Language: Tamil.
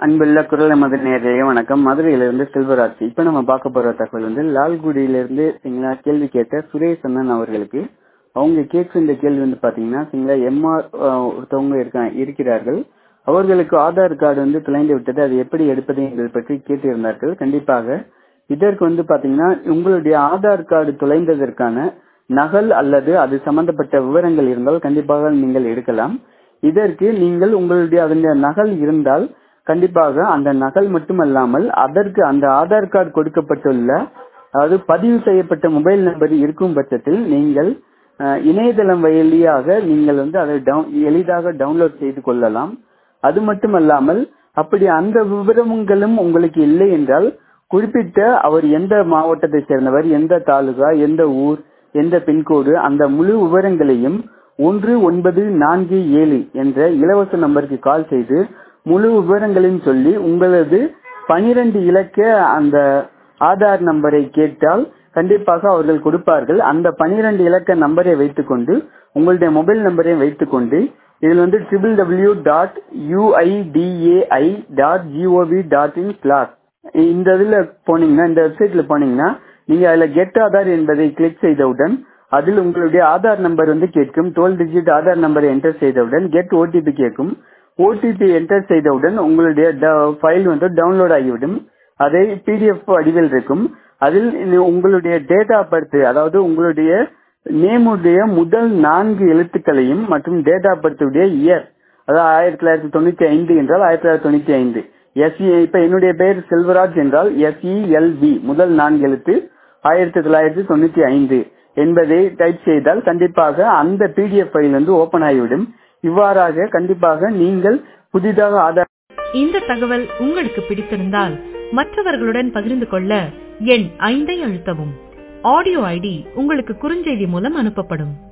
அன்புள்ள குரல் நமது நேரடிய வணக்கம் மதுரையிலிருந்து செல்வராஜ் இப்ப நம்ம பார்க்க போற தகவல் வந்து லால்குடியிலிருந்து சரிங்களா கேள்வி கேட்ட சுரேஷ் அண்ணன் அவர்களுக்கு அவங்க கேட்கின்ற கேள்வி வந்து பாத்தீங்கன்னா சரிங்களா எம்ஆர் ஒருத்தவங்க இருக்க இருக்கிறார்கள் அவர்களுக்கு ஆதார் கார்டு வந்து தொலைந்து விட்டது அது எப்படி எடுப்பது என்பது பற்றி கேட்டிருந்தார்கள் கண்டிப்பாக இதற்கு வந்து பாத்தீங்கன்னா உங்களுடைய ஆதார் கார்டு தொலைந்ததற்கான நகல் அல்லது அது சம்பந்தப்பட்ட விவரங்கள் இருந்தால் கண்டிப்பாக நீங்கள் எடுக்கலாம் இதற்கு நீங்கள் உங்களுடைய அதனுடைய நகல் இருந்தால் கண்டிப்பாக அந்த நகல் மட்டுமல்லாமல் அதற்கு அந்த ஆதார் கார்டு கொடுக்கப்பட்டுள்ள அதாவது பதிவு செய்யப்பட்ட மொபைல் நம்பர் இருக்கும் பட்சத்தில் நீங்கள் இணையதளம் வழியாக நீங்கள் வந்து அதை எளிதாக டவுன்லோட் செய்து கொள்ளலாம் அது மட்டுமல்லாமல் அப்படி அந்த விவரங்களும் உங்களுக்கு இல்லை என்றால் குறிப்பிட்ட அவர் எந்த மாவட்டத்தை சேர்ந்தவர் எந்த தாலுகா எந்த ஊர் எந்த பின்கோடு அந்த முழு விவரங்களையும் ஒன்று ஒன்பது நான்கு ஏழு என்ற இலவச நம்பருக்கு கால் செய்து முழு விவரங்களையும் சொல்லி உங்களது பனிரெண்டு இலக்க அந்த ஆதார் நம்பரை கேட்டால் கண்டிப்பாக அவர்கள் கொடுப்பார்கள் அந்த பனிரெண்டு இலக்க நம்பரை வைத்துக்கொண்டு உங்களுடைய மொபைல் நம்பரை வைத்துக்கொண்டு இதில் வந்து triple W dot U I D A I dot G O V dot in கிளாஸ் இந்த இதுல போனீங்கன்னா இந்த வெப்சைட்ல போனீங்கன்னா நீங்க அதுல கெட் ஆதார் என்பதை கிளிக் செய்தவுடன் அதில் உங்களுடைய ஆதார் நம்பர் வந்து கேட்கும் டுவெல் டிஜிட் ஆதார் நம்பரை என்டர் செய்தவுடன் கெட் ஓடிபி கேட்கும் ஓடிபி என்டர் செய்தவுடன் உங்களுடைய ஃபைல் வந்து டவுன்லோட் ஆகிவிடும் அதை பிடிஎஃப் வடிவில் இருக்கும் அதில் உங்களுடைய டேட் ஆஃப் பர்த் அதாவது உங்களுடைய நேமுடைய முதல் நான்கு எழுத்துக்களையும் மற்றும் டேட் ஆஃப் பர்த் உடைய இயர் அதாவது ஆயிரத்தி தொள்ளாயிரத்தி தொண்ணூத்தி ஐந்து என்றால் ஆயிரத்தி தொள்ளாயிரத்தி தொண்ணூத்தி ஐந்து எஸ்இ இப்ப என்னுடைய பெயர் செல்வராஜ் என்றால் எஸ்இஎல்வி முதல் நான்கு எழுத்து ஆயிரத்தி தொள்ளாயிரத்தி தொண்ணூத்தி ஐந்து என்பதை டைப் செய்தால் கண்டிப்பாக அந்த பிடிஎஃப் ஃபைல் வந்து ஓபன் ஆகிவிடும் இவ்வாறாக கண்டிப்பாக நீங்கள் புதிதாக ஆதார் இந்த தகவல் உங்களுக்கு பிடித்திருந்தால் மற்றவர்களுடன் பகிர்ந்து கொள்ள எண் ஐந்தை அழுத்தவும் ஆடியோ ஐடி உங்களுக்கு குறுஞ்செய்தி மூலம் அனுப்பப்படும்